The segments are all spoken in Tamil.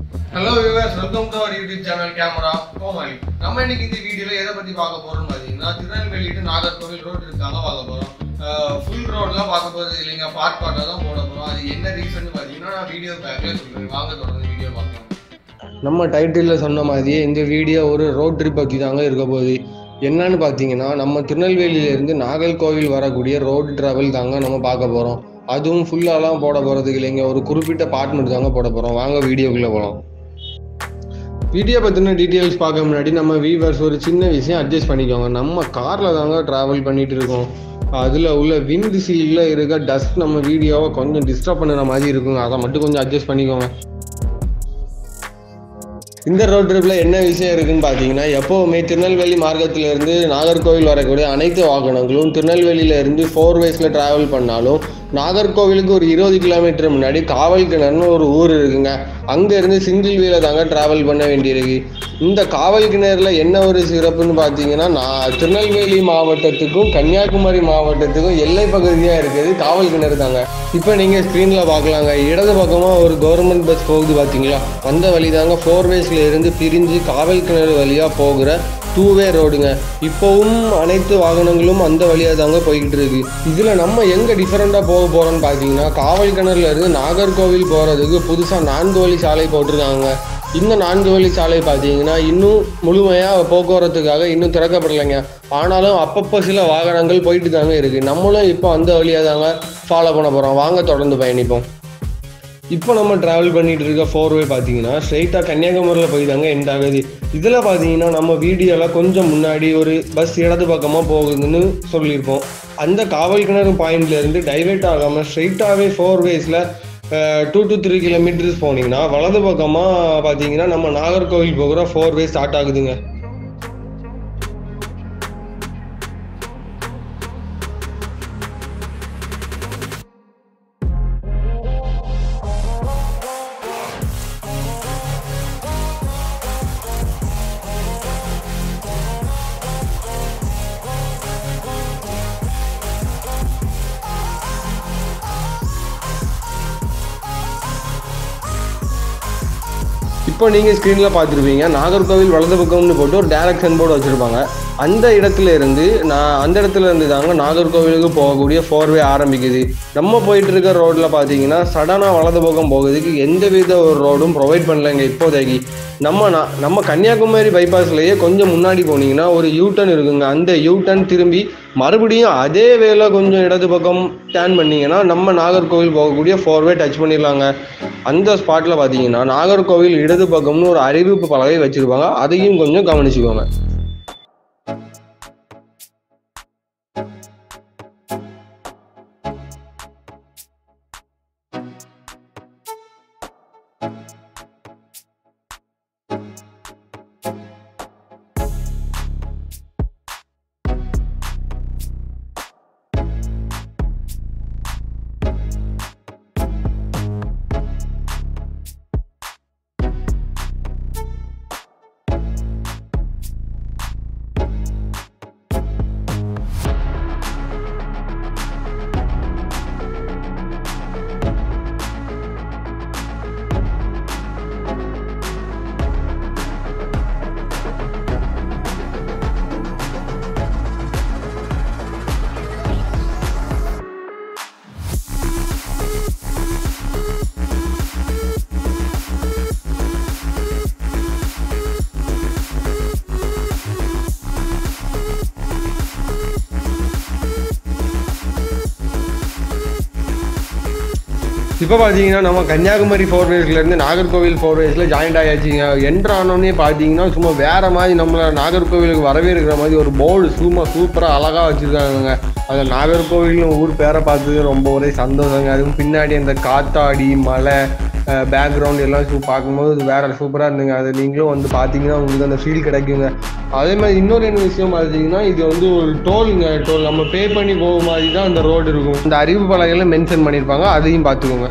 hello viewers welcome to our YouTube channel camera Komali நம்ம இன்னைக்கு இந்த வீடியோல எதை பத்தி பார்க்க போறோம்னு பாத்தீங்கன்னா திருநெல்வேலி டு நாகர்கோவில் ரோடு இருக்காங்க பார்க்க போறோம் ஃபுல் ரோட்லாம் பார்க்க போறது இல்லைங்க பார்ட் பார்ட்டா தான் போட போறோம் அது என்ன ரீசன் பாத்தீங்கன்னா நான் வீடியோ பேக்ல சொல்றேன் வாங்க தொடர்ந்து வீடியோ பார்க்கலாம் நம்ம டைட்டிலில் சொன்ன மாதிரியே இந்த வீடியோ ஒரு ரோட் ட்ரிப் பற்றி தாங்க இருக்க போகுது என்னன்னு பார்த்தீங்கன்னா நம்ம திருநெல்வேலியிலேருந்து நாகர்கோவில் வரக்கூடிய ரோடு டிராவல் தாங்க நம்ம பார்க்க போகிறோம் அதுவும் ஃபுல்லாலாம் போட போகிறதுக்கு இல்லைங்க ஒரு குறிப்பிட்ட பார்ட் மட்டும் தாங்க போட போகிறோம் வாங்க வீடியோக்குள்ளே போகலாம் வீடியோ பற்றின டீட்டெயில்ஸ் பார்க்க முன்னாடி நம்ம வீவர்ஸ் ஒரு சின்ன விஷயம் அட்ஜஸ்ட் பண்ணிக்கோங்க நம்ம காரில் தாங்க ட்ராவல் பண்ணிட்டு இருக்கோம் அதில் உள்ள விண்ட் சீலில் இருக்க டஸ்ட் நம்ம வீடியோவை கொஞ்சம் டிஸ்டர்ப் பண்ணுற மாதிரி இருக்குங்க அதை மட்டும் கொஞ்சம் அட்ஜஸ்ட் பண்ணிக்கோங்க இந்த ரோட் ட்ரிப்பில் என்ன விஷயம் இருக்குன்னு பார்த்தீங்கன்னா எப்போவுமே திருநெல்வேலி மார்க்கத்திலிருந்து நாகர்கோவில் வரக்கூடிய அனைத்து வாகனங்களும் திருநெல்வேலியில இருந்து ஃபோர் வேஸில் ட்ராவல் பண்ணாலும் நாகர்கோவிலுக்கு ஒரு இருபது கிலோமீட்டர் முன்னாடி காவல் கிணறுன்னு ஒரு ஊர் இருக்குங்க அங்கேருந்து சிங்கிள் வீல தாங்க ட்ராவல் பண்ண வேண்டியிருக்கு இந்த காவல் கிணறுல என்ன ஒரு சிறப்புன்னு பார்த்தீங்கன்னா நான் திருநெல்வேலி மாவட்டத்துக்கும் கன்னியாகுமரி மாவட்டத்துக்கும் எல்லை பகுதியாக இருக்குது காவல் கிணறு தாங்க இப்போ நீங்கள் ஸ்க்ரீனில் பார்க்கலாங்க இடது பக்கமாக ஒரு கவர்மெண்ட் பஸ் போகுது பார்த்தீங்களா அந்த வழி தாங்க ஃபோர் வேஸில் இருந்து பிரிஞ்சு காவல் கிணறு வழியாக போகிற டூ வே ரோடுங்க இப்போவும் அனைத்து வாகனங்களும் அந்த வழியாக தாங்க போய்கிட்டு இருக்கு இதில் நம்ம எங்கே டிஃப்ரெண்ட்டாக போக போகிறோம்னு பார்த்தீங்கன்னா காவல் கிணறுல இருந்து நாகர்கோவில் போகிறதுக்கு புதுசாக நான்கு வழி சாலை போட்டிருக்காங்க இந்த நான்கு வழி சாலை பார்த்தீங்கன்னா இன்னும் முழுமையாக போக்குவரத்துக்காக இன்னும் திறக்கப்படலைங்க ஆனாலும் அப்பப்போ சில வாகனங்கள் போயிட்டு தாங்க இருக்குது நம்மளும் இப்போ அந்த வழியாக தாங்க ஃபாலோ பண்ண போகிறோம் வாங்க தொடர்ந்து பயணிப்போம் இப்போ நம்ம ட்ராவல் பண்ணிட்டு இருக்க ஃபோர் வே பார்த்தீங்கன்னா ஸ்ட்ரைட்டாக கன்னியாகுமரியில் போய் தாங்க எண்ட் ஆகுது இதில் பார்த்தீங்கன்னா நம்ம வீடியோவில் கொஞ்சம் முன்னாடி ஒரு பஸ் இடது பக்கமாக போகுதுன்னு சொல்லியிருப்போம் அந்த காவல் கிணறு பாயிண்ட்ல இருந்து டைவர்ட் ஆகாமல் ஸ்ட்ரைட்டாகவே ஃபோர் வேஸில் டூ டு த்ரீ கிலோமீட்டர்ஸ் போனீங்கன்னா வலது பக்கமாக பார்த்தீங்கன்னா நம்ம நாகர்கோவில் போகிற ஃபோர் வே ஸ்டார்ட் ஆகுதுங்க இப்போ நீங்கள் ஸ்க்ரீனில் பார்த்துருப்பீங்க நாகர்கோவில் வலது பக்கம்னு போட்டு ஒரு டேரக்ஷன் போர்டு வச்சுருப்பாங்க அந்த இடத்துல இருந்து நான் அந்த இடத்துல இருந்து தாங்க நாகர்கோவிலுக்கு போகக்கூடிய ஃபோர்வே ஆரம்பிக்குது நம்ம போயிட்டு இருக்க ரோட்டில் பார்த்தீங்கன்னா சடனாக வலது பக்கம் போகிறதுக்கு எந்த வித ஒரு ரோடும் ப்ரொவைட் பண்ணலைங்க இப்போதைக்கு நம்ம நா- நம்ம கன்னியாகுமரி பைபாஸ்லேயே கொஞ்சம் முன்னாடி போனீங்கன்னா ஒரு யூ டர்ன் இருக்குங்க அந்த யூ டர்ன் திரும்பி மறுபடியும் அதே வேலை கொஞ்சம் இடது பக்கம் டேர்ன் பண்ணீங்கன்னா நம்ம நாகர்கோவில் போகக்கூடிய ஃபோர்வே டச் பண்ணிடலாங்க அந்த ஸ்பாட்டில் பார்த்தீங்கன்னா நாகர்கோவில் இடது பக்கம்னு ஒரு அறிவிப்பு பலகை வச்சுருப்பாங்க அதையும் கொஞ்சம் கவனிச்சுக்கோங்க இப்போ பார்த்தீங்கன்னா நம்ம கன்னியாகுமரி ஃபோர் வேஸ்லேருந்து நாகர்கோவில் ஃபோர் வேஸில் ஜாயின்ட் ஆயாச்சுங்க என்ட்ரு ஆனோடனே பார்த்தீங்கன்னா சும்மா வேற மாதிரி நம்மளை நாகர்கோவிலுக்கு வரவேற்கிற மாதிரி ஒரு போர்டு சும்மா சூப்பராக அழகாக வச்சுருக்காங்க அதில் நாகர்கோவில்னு ஊர் பேரை பார்த்து ரொம்ப ஒரே சந்தோஷங்க அதுவும் பின்னாடி அந்த காத்தாடி மலை பேக்ரவுண்ட் எல்லாம் சூ பார்க்கும்போது அது வேற சூப்பராக இருந்துங்க அது நீங்களும் வந்து பார்த்தீங்கன்னா உங்களுக்கு அந்த ஃபீல் கிடைக்குங்க அதே மாதிரி இன்னொரு என்ன விஷயம் பார்த்தீங்கன்னா இது வந்து ஒரு டோலுங்க டோல் நம்ம பே பண்ணி போக மாதிரி தான் அந்த ரோடு இருக்கும் இந்த அறிவு பலகையில் மென்ஷன் பண்ணியிருப்பாங்க அதையும் பார்த்துக்கோங்க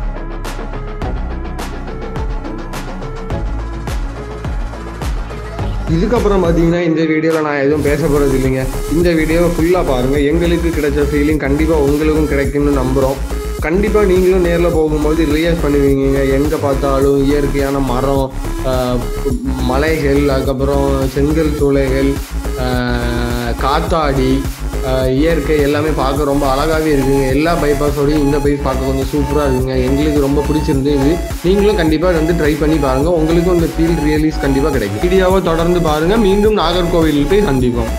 இதுக்கப்புறம் பார்த்தீங்கன்னா இந்த வீடியோவில் நான் எதுவும் பேச போகிறது இல்லைங்க இந்த வீடியோவை ஃபுல்லாக பாருங்கள் எங்களுக்கு கிடைச்ச ஃபீலிங் கண்டிப்பாக உங்களுக்கும் கிடைக்கும்னு நம்புகிறோம் கண்டிப்பாக நீங்களும் நேரில் போகும்போது ரியலைஸ் பண்ணுவீங்க எங்கே பார்த்தாலும் இயற்கையான மரம் ஆஹ் மலைகள் அதுக்கப்புறம் செங்கல் சூளைகள் ஆஹ் காத்தாடி ஆஹ் இயற்கை எல்லாமே பார்க்க ரொம்ப அழகாகவே இருக்குங்க எல்லா பைபாஸோடையும் இந்த பைப் பார்க்க கொஞ்சம் சூப்பராக இருக்குங்க எங்களுக்கு ரொம்ப பிடிச்சிருந்து இது நீங்களும் கண்டிப்பாக வந்து ட்ரை பண்ணி பாருங்கள் உங்களுக்கும் இந்த ஃபீல் ரியலிஸ் கண்டிப்பாக கிடைக்கும் வீடியோவை தொடர்ந்து பாருங்கள் மீண்டும் நாகர்கோவிலில் போய் சந்திப்போம்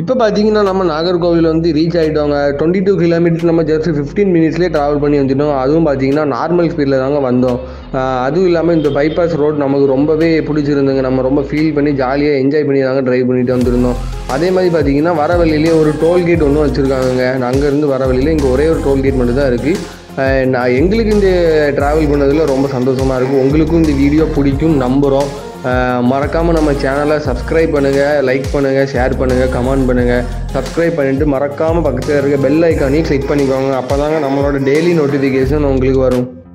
இப்போ பார்த்தீங்கன்னா நம்ம நாகர்கோவில் வந்து ரீச் ஆகிட்டோங்க டுவெண்ட்டி டூ கிலோமீட்டர் நம்ம ஜஸ்ட் ஃபிஃப்டீன் மினிட்ஸ்லேயே ட்ராவல் பண்ணி வந்துட்டோம் அதுவும் பார்த்தீங்கன்னா நார்மல் ஸ்பீடில் தாங்க வந்தோம் ஆஹ் அதுவும் இல்லாமல் இந்த பைபாஸ் ரோட் நமக்கு ரொம்பவே பிடிச்சிருந்துங்க நம்ம ரொம்ப ஃபீல் பண்ணி ஜாலியாக என்ஜாய் பண்ணி தாங்க ட்ரைவ் பண்ணிட்டு வந்திருந்தோம் அதே மாதிரி பார்த்தீங்கன்னா வர வழியிலேயே ஒரு டோல்கேட் ஒன்றும் வச்சுருக்காங்க அங்கேருந்து வர வழியில் இங்கே ஒரே ஒரு டோல்கேட் மட்டும் தான் இருக்குது நான் எங்களுக்கு இந்த ட்ராவல் பண்ணதில் ரொம்ப சந்தோஷமாக இருக்குது உங்களுக்கும் இந்த வீடியோ பிடிக்கும் நம்புகிறோம் மறக்காமல் நம்ம சேனலை சப்ஸ்கிரைப் பண்ணுங்கள் லைக் பண்ணுங்கள் ஷேர் பண்ணுங்கள் கமெண்ட் பண்ணுங்கள் சப்ஸ்கிரைப் பண்ணிவிட்டு மறக்காமல் பக்கத்தில் இருக்க பெல் ஐக்கானையும் கிளிக் பண்ணிக்கோங்க அப்போ தாங்க நம்மளோட டெய்லி நோட்டிஃபிகேஷன் உங்களுக்கு வரும்